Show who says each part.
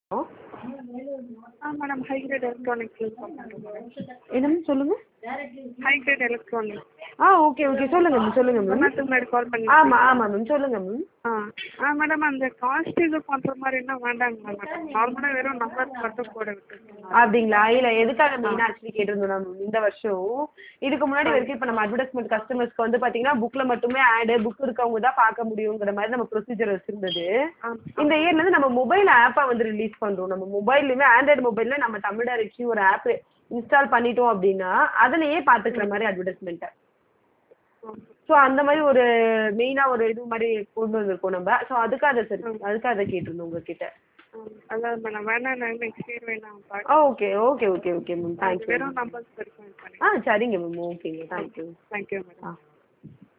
Speaker 1: hello
Speaker 2: ah madam hi great electronics use பண்ணுறேன் madam
Speaker 1: என்னம்மா சொல்லுங்கள்
Speaker 2: hi great electronics
Speaker 1: ah okay okay சொல்லுங்கள் ma'am சொல்லுங்கள் மேம்
Speaker 2: நேரத்துக்கு முன்னாடி கால் பண்ணி
Speaker 1: ஆமாம் ஆமாம் மேம் சொல்லுங்கள் மேம்
Speaker 2: ஆ ஆ மேடம் அந்த காஸ்ட் இது பண்ணுற மாதிரினா வேண்டாங்க மேடம் நார்மலாக வெறும் நம்பர் மட்டும் போட விட்டுருக்கேன்
Speaker 1: அப்படிங்களா இல்லை எதுக்காக மெயினாக ஆக்சுவலி கேட்டிருந்தோம்னா மேம் இந்த வருஷம் இதுக்கு முன்னாடி வரைக்கும் இப்போ நம்ம அட்வர்டைஸ்மெண்ட் கஸ்டமர்ஸ்க்கு வந்து பார்த்தீங்கன்னா புக்கில் மட்டுமே ஆடு புக் இருக்கவங்க தான் பார்க்க முடியுங்கிற மாதிரி நம்ம ப்ரொசீஜர் வச்சுருந்தது இந்த இயர்லேருந்து நம்ம மொபைல் ஆப்பை வந்து ரிலீஸ் பண்ணுறோம் நம்ம மொபைல்லையுமே ஆண்ட்ராய்டு மொபைலில் நம்ம தமிழ் டைரக்ஷி ஒரு ஆப் இன்ஸ்டால் பண்ணிட்டோம் அப்படின்னா அதுலேயே பார்த்துக்கிற மாதிரி அட்வர்டைஸ்மெண்ட்டை ஸோ அந்த மாதிரி ஒரு மெயினாக ஒரு இது மாதிரி கொண்டு வந்திருக்கோம் நம்ம ஸோ அதுக்காக சரி அதுக்காக அதை கேட்டிருந்தோம் உங்ககிட்ட
Speaker 2: அதான் மேடம் வேணா நான் நெக்ஸ்ட் இயர் வேணா
Speaker 1: ஆ
Speaker 2: பார்க்க
Speaker 1: okay okay okay okay ma'am thank you
Speaker 2: வெறும் நம்பர்ஸ் வரைக்கும் இது பண்ணி
Speaker 1: ஆ சரிங்க மேம் ஓகேங்க தேங்க்யூ
Speaker 2: தேங்க்யூ மேடம்
Speaker 1: ஆ